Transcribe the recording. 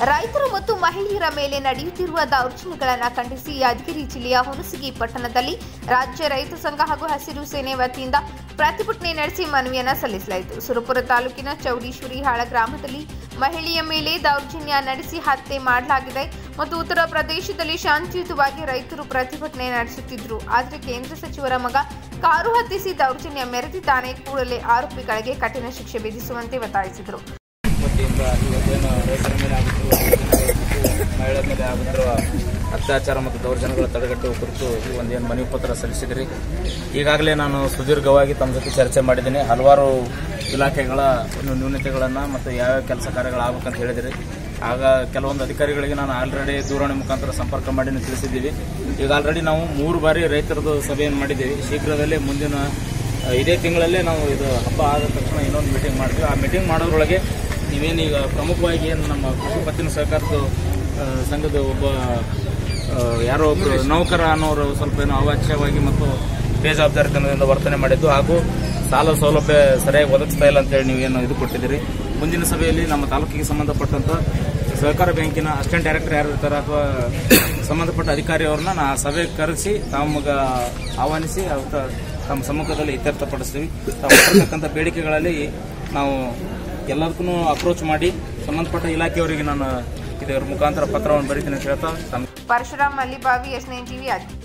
ರೈತರು ಮತ್ತು ಮಹಿಳೆಯರ ಮೇಲೆ ನಡೆಯುತ್ತಿರುವ ದೌರ್ಜನ್ಯಗಳನ್ನು ಖಂಡಿಸಿ ಯಾದಗಿರಿ ಜಿಲ್ಲೆಯ ಹುಣಸಗಿ ಪಟ್ಟಣದಲ್ಲಿ ರಾಜ್ಯ ರೈತ ಸಂಘ ಹಾಗೂ ಹಸಿರು ಸೇನೆ ವತಿಯಿಂದ ಪ್ರತಿಭಟನೆ ನಡೆಸಿ ಮನವಿಯನ್ನ ಸಲ್ಲಿಸಲಾಯಿತು ಸುರಪುರ ತಾಲೂಕಿನ ಚೌಡೀಶ್ವರಿ ಹಾಳ ಗ್ರಾಮದಲ್ಲಿ ಮಹಿಳೆಯ ಮೇಲೆ ದೌರ್ಜನ್ಯ ನಡೆಸಿ ಹತ್ಯೆ ಮಾಡಲಾಗಿದೆ ಮತ್ತು ಉತ್ತರ ಪ್ರದೇಶದಲ್ಲಿ ಶಾಂತಿಯುತವಾಗಿ ರೈತರು ಪ್ರತಿಭಟನೆ ನಡೆಸುತ್ತಿದ್ದರು ಆದರೆ ಕೇಂದ್ರ ಸಚಿವರ ಮಗ ಕಾರು ಹತ್ತಿಸಿ ದೌರ್ಜನ್ಯ ಮೆರೆದಿದ್ದಾನೆ ಕೂಡಲೇ ಆರೋಪಿಗಳಿಗೆ ಕಠಿಣ ಶಿಕ್ಷೆ ವಿಧಿಸುವಂತೆ ಒತ್ತಾಯಿಸಿದರು ವತಿಯಿಂದ ಇವತ್ತೇನು ರೈತರ ಮೇಲೆ ಆಗುತ್ತಿರುವ ದೌರ್ಜನ್ಯಗಳು ಮತ್ತು ಮಹಿಳೆಯರ ಮೇಲೆ ಆಗುತ್ತಿರುವ ಅತ್ಯಾಚಾರ ಮತ್ತು ದೌರ್ಜನ್ಯಗಳ ತಡೆಗಟ್ಟುವ ಕುರಿತು ಈ ಒಂದೇನು ಮನವಿ ಪತ್ರ ಸಲ್ಲಿಸಿದಿರಿ ಈಗಾಗಲೇ ನಾನು ಸುದೀರ್ಘವಾಗಿ ತಮ್ಮ ಜೊತೆ ಚರ್ಚೆ ಮಾಡಿದ್ದೀನಿ ಹಲವಾರು ಇಲಾಖೆಗಳ ಒಂದು ನ್ಯೂನತೆಗಳನ್ನು ಮತ್ತು ಯಾವ್ಯಾವ ಕೆಲಸ ಕಾರ್ಯಗಳಾಗಬೇಕಂತ ಹೇಳಿದಿರಿ ಆಗ ಕೆಲವೊಂದು ಅಧಿಕಾರಿಗಳಿಗೆ ನಾನು ಆಲ್ರೆಡಿ ದೂರವಾಣಿ ಮುಖಾಂತರ ಸಂಪರ್ಕ ಮಾಡಿ ನೀವು ತಿಳಿಸಿದ್ದೀವಿ ಈಗ ಆಲ್ರೆಡಿ ನಾವು ಮೂರು ಬಾರಿ ರೈತರದ್ದು ಸಭೆಯನ್ನು ಮಾಡಿದ್ದೀವಿ ಶೀಘ್ರದಲ್ಲೇ ಮುಂದಿನ ಆ, ಇದೇ ತಿಂಗಳಲ್ಲೇ ನಾವು ಇದು ಹಬ್ಬ ಆದ ತಕ್ಷಣ ಇನ್ನೊಂದು ಮೀಟಿಂಗ್ ಮಾಡ್ತೀವಿ ಆ ಮೀಟಿಂಗ್ ಮಾಡೋದ್ರೊಳಗೆ ನೀವೇನೀಗ ಪ್ರಮುಖವಾಗಿ ಏನು ನಮ್ಮ ಕೃಷಿ ಪತ್ತಿನ ಸಹಕಾರದ ಆ, ಸಂಘದ ಒಬ್ಬ ಆ, ಯಾರೋ ಒಬ್ಬರು ನೌಕರ ಅನ್ನೋರು ಸ್ವಲ್ಪ ಏನೋ ಅವಾಚ್ಯವಾಗಿ ಮತ್ತು ಬೇಜವಾಬ್ದಾರಿತನದಿಂದ ವರ್ತನೆ ಮಾಡಿದ್ದು ಹಾಗೂ ಸಾಲ ಸೌಲಭ್ಯ ಸರಿಯಾಗಿ ಒದಗಿಸ್ತಾ ಇಲ್ಲ ಅಂತೇಳಿ ನೀವೇನು ಇದು ಕೊಟ್ಟಿದ್ದೀರಿ ಮುಂದಿನ ಸಭೆಯಲ್ಲಿ ನಮ್ಮ ತಾಲೂಕಿಗೆ ಸಂಬಂಧಪಟ್ಟಂತ ಸಹಕಾರ ಬ್ಯಾಂಕಿನ ಅಸಿಸ್ಟೆಂಟ್ ಡೈರೆಕ್ಟರ್ ಯಾರು ಇರ್ತಾರೆ ಅಥವಾ ಸಂಬಂಧಪಟ್ಟ ಅಧಿಕಾರಿ ಅವ್ರನ್ನ ನಾ ಸಭೆ ಕರೆಸಿ ತಮಗ ಆಹ್ವಾನಿಸಿ ಅವತ್ತ ತಮ್ಮ ಸಮ್ಮುಖದಲ್ಲಿ ಇತ್ಯರ್ಥಪಡಿಸ್ತೀವಿ ತಾವು ಕೊಟ್ಟಿರ್ತಕ್ಕಂಥ ಬೇಡಿಕೆಗಳಲ್ಲಿ ನಾವು ಎಲ್ಲದಕ್ಕೂ ಅಪ್ರೋಚ್ ಮಾಡಿ ಸಂಬಂಧಪಟ್ಟ ಇಲಾಖೆಯವರಿಗೆ ನಾನು ಇದರ ಮುಖಾಂತರ ಪತ್ರವನ್ನು ಬರೀತೀನಿ ಅಂತ ಹೇಳ್ತಾ ತಮ್ಮ Parashuram Mallibavi S nine TV